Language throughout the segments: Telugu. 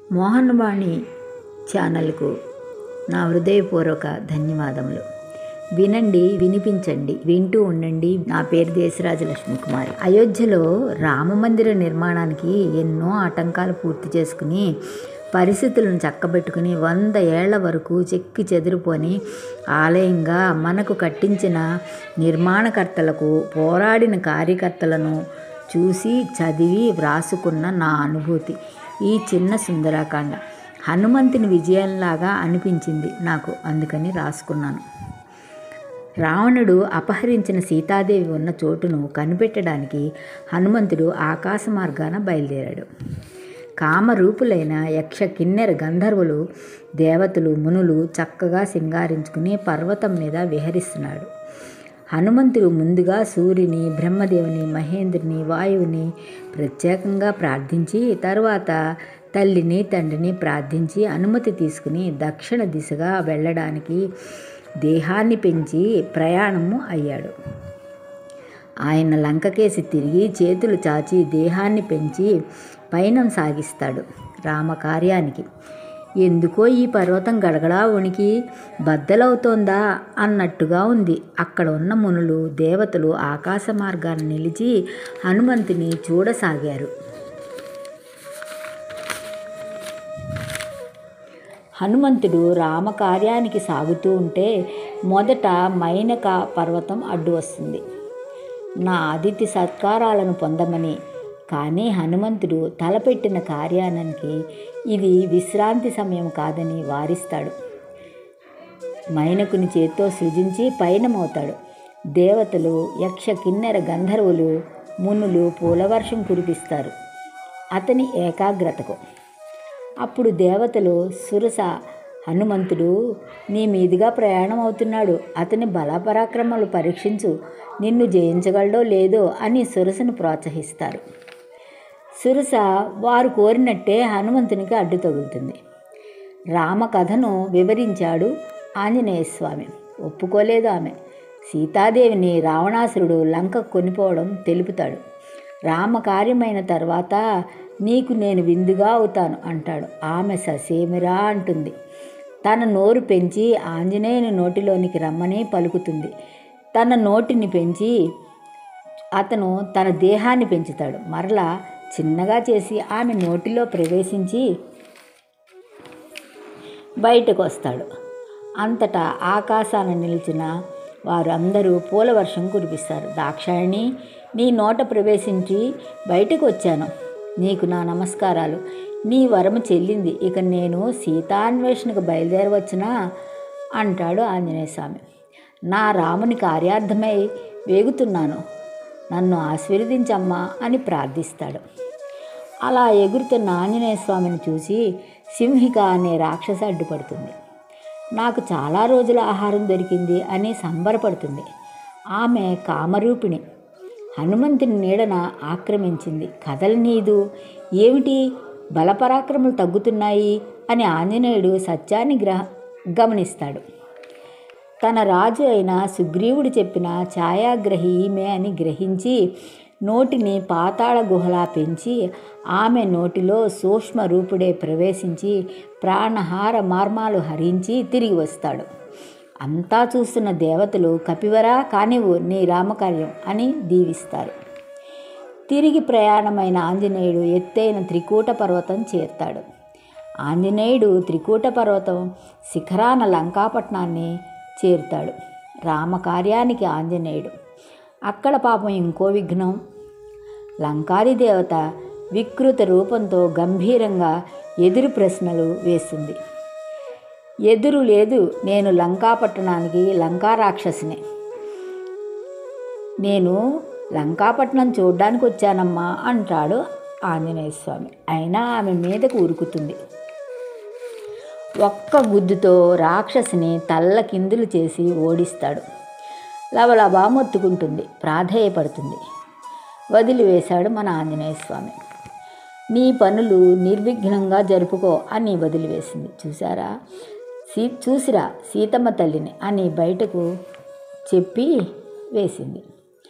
మోహన్ వాణి ఛానల్కు నా హృదయపూర్వక ధన్యవాదములు వినండి వినిపించండి వింటూ ఉండండి నా పేరు దేశరాజ లక్ష్మీ కుమారి అయోధ్యలో రామమందిర నిర్మాణానికి ఎన్నో ఆటంకాలు పూర్తి చేసుకుని పరిస్థితులను చక్కబెట్టుకుని వంద ఏళ్ల వరకు చెక్కి చెదిరిపోని ఆలయంగా మనకు కట్టించిన నిర్మాణకర్తలకు పోరాడిన కార్యకర్తలను చూసి చదివి వ్రాసుకున్న నా అనుభూతి ఈ చిన్న సుందరాకాండ హనుమంతుని విజయంలాగా అనిపించింది నాకు అందుకని రాసుకున్నాను రావణుడు అపహరించిన సీతాదేవి ఉన్న చోటును కనిపెట్టడానికి హనుమంతుడు ఆకాశ మార్గాన బయలుదేరాడు కామరూపులైన యక్ష కిన్నెర గంధర్వులు దేవతలు మునులు చక్కగా సింగారించుకుని పర్వతం మీద విహరిస్తున్నాడు హనుమంతుడు ముందుగా సూర్యుని బ్రహ్మదేవుని మహేంద్రుని వాయువుని ప్రత్యేకంగా ప్రార్థించి తర్వాత తల్లిని తండ్రిని ప్రార్థించి అనుమతి తీసుకుని దక్షిణ దిశగా వెళ్ళడానికి దేహాన్ని పెంచి ప్రయాణము అయ్యాడు ఆయన లంకకేసి తిరిగి చేతులు చాచి దేహాన్ని పెంచి పయనం సాగిస్తాడు రామకార్యానికి ఎందుకో ఈ పర్వతం గడగడా ఉనికి బద్దలవుతోందా అన్నట్టుగా ఉంది అక్కడ ఉన్న మునులు దేవతలు ఆకాశ మార్గాన్ని నిలిచి హనుమంతుని చూడసాగారు హనుమంతుడు రామకార్యానికి సాగుతూ ఉంటే మొదట మైనక పర్వతం అడ్డు వస్తుంది నా అతిథి సత్కారాలను పొందమని కానీ హనుమంతుడు తలపెట్టిన కార్యానికి ఇది విశ్రాంతి సమయం కాదని వారిస్తాడు మైనకుని చేత్తో సృజించి పయనమవుతాడు దేవతలు యక్ష కిన్నెర గంధర్వులు మునులు పూలవర్షం కురిపిస్తారు అతని ఏకాగ్రతకు అప్పుడు దేవతలు సురస హనుమంతుడు నీ మీదుగా ప్రయాణం అవుతున్నాడు అతని బలపరాక్రమాలు పరీక్షించు నిన్ను జయించగలడో లేదో అని సురసను ప్రోత్సహిస్తారు సురస వారు కోరినట్టే హనుమంతునికి అడ్డు తగులుతుంది రామకథను వివరించాడు ఆంజనేయ స్వామి ఒప్పుకోలేదు ఆమె సీతాదేవిని రావణాసురుడు లంక కొనిపోవడం తెలుపుతాడు రామకార్యమైన తర్వాత నీకు నేను విందుగా అవుతాను అంటాడు ఆమె ససేమిరా అంటుంది తన నోరు పెంచి ఆంజనేయుని నోటిలోనికి రమ్మని పలుకుతుంది తన నోటిని పెంచి అతను తన దేహాన్ని పెంచుతాడు మరలా చిన్నగా చేసి ఆమె నోటిలో ప్రవేశించి బయటకు వస్తాడు అంతటా ఆకాశాన నిలిచిన వారు అందరూ పూల వర్షం కురిపిస్తారు దాక్షాయణి నీ నోట ప్రవేశించి బయటకు వచ్చాను నీకు నా నమస్కారాలు నీ వరము చెల్లింది ఇక నేను సీతాన్వేషణకు బయలుదేరవచ్చునా అంటాడు ఆంజనేయ స్వామి నా రాముని కార్యార్థమై వేగుతున్నాను నన్ను ఆశీర్వదించమ్మా అని ప్రార్థిస్తాడు అలా ఎగురుతున్న ఆంజనేయ స్వామిని చూసి సింహిక అనే రాక్షస అడ్డుపడుతుంది నాకు చాలా రోజుల ఆహారం దొరికింది అని సంబరపడుతుంది ఆమె కామరూపిణి హనుమంతుని నీడన ఆక్రమించింది కథలు నీదు ఏమిటి బలపరాక్రమలు తగ్గుతున్నాయి అని ఆంజనేయుడు సత్యాన్ని గ్రహ గమనిస్తాడు తన రాజు అయిన సుగ్రీవుడు చెప్పిన ఛాయాగ్రహి ఈమె అని గ్రహించి నోటిని పాతాళ గుహలా పెంచి ఆమె నోటిలో సూక్ష్మ రూపుడే ప్రవేశించి ప్రాణహార మార్మాలు హరించి తిరిగి వస్తాడు అంతా చూస్తున్న దేవతలు కపివరా కానివు నీ రామకార్యం అని దీవిస్తారు తిరిగి ప్రయాణమైన ఆంజనేయుడు ఎత్తైన త్రికూట పర్వతం చేరుతాడు ఆంజనేయుడు త్రికూట పర్వతం శిఖరాన లంకాపట్నాన్ని చేరుతాడు రామకార్యానికి ఆంజనేయుడు అక్కడ పాపం ఇంకో విఘ్నం లంకాది దేవత వికృత రూపంతో గంభీరంగా ఎదురు ప్రశ్నలు వేస్తుంది ఎదురు లేదు నేను లంకాపట్టణానికి లంకా రాక్షసిని నేను లంకాపట్నం చూడ్డానికి వచ్చానమ్మా అంటాడు ఆంజనేయ స్వామి అయినా ఆమె మీదకు ఉరుకుతుంది ఒక్క గుద్దుతో రాక్షసిని తల్ల కిందులు చేసి ఓడిస్తాడు లవలబా మొత్తుకుంటుంది ప్రాధేయపడుతుంది వదిలివేశాడు మన ఆంజనేయ స్వామి నీ పనులు నిర్విఘ్నంగా జరుపుకో అని వదిలివేసింది చూసారా సీ చూసిరా సీతమ్మ తల్లిని అని బయటకు చెప్పి వేసింది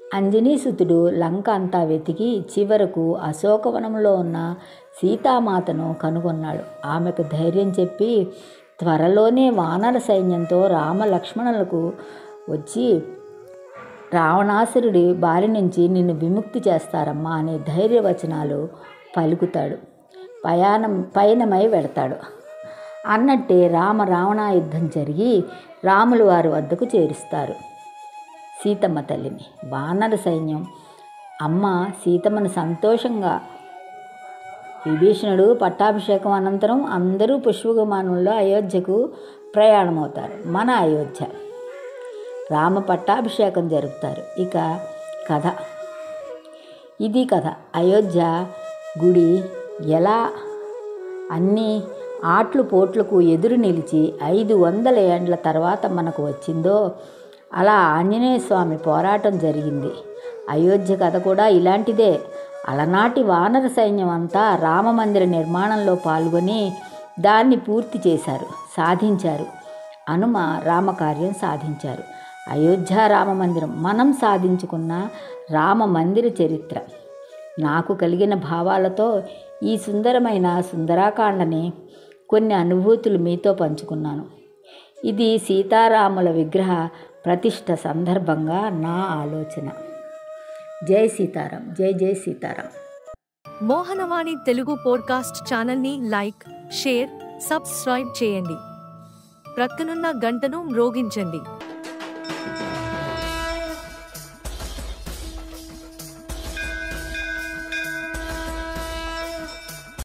అంజనీసుతుడు లంక అంతా వెతికి చివరకు అశోకవనంలో ఉన్న సీతామాతను కనుగొన్నాడు ఆమెకు ధైర్యం చెప్పి త్వరలోనే వానర సైన్యంతో రామ లక్ష్మణులకు వచ్చి రావణాసురుడి బారి నుంచి నిన్ను విముక్తి చేస్తారమ్మా అనే ధైర్యవచనాలు పలుకుతాడు పయాణం పయనమై వెడతాడు అన్నట్టే రామ రావణ యుద్ధం జరిగి రాములు వారి వద్దకు చేరుస్తారు సీతమ్మ తల్లిని వానర సైన్యం అమ్మ సీతమ్మను సంతోషంగా విభీషణుడు పట్టాభిషేకం అనంతరం అందరూ పుష్పవిమానంలో అయోధ్యకు ప్రయాణమవుతారు మన అయోధ్య రామ పట్టాభిషేకం జరుపుతారు ఇక కథ ఇది కథ అయోధ్య గుడి ఎలా అన్ని ఆట్లు పోట్లకు ఎదురు నిలిచి ఐదు వందల ఏండ్ల తర్వాత మనకు వచ్చిందో అలా ఆంజనేయ స్వామి పోరాటం జరిగింది అయోధ్య కథ కూడా ఇలాంటిదే అలనాటి వానర సైన్యం అంతా రామమందిర నిర్మాణంలో పాల్గొని దాన్ని పూర్తి చేశారు సాధించారు హనుమ రామకార్యం సాధించారు అయోధ్య రామ మందిరం మనం సాధించుకున్న రామ మందిర చరిత్ర నాకు కలిగిన భావాలతో ఈ సుందరమైన సుందరాకాండని కొన్ని అనుభూతులు మీతో పంచుకున్నాను ఇది సీతారాముల విగ్రహ ప్రతిష్ట సందర్భంగా నా ఆలోచన జై సీతారాం జై జై సీతారాం మోహనవాణి తెలుగు పోడ్కాస్ట్ ఛానల్ని లైక్ షేర్ సబ్స్క్రైబ్ చేయండి ప్రక్కనున్న గంటను మ్రోగించండి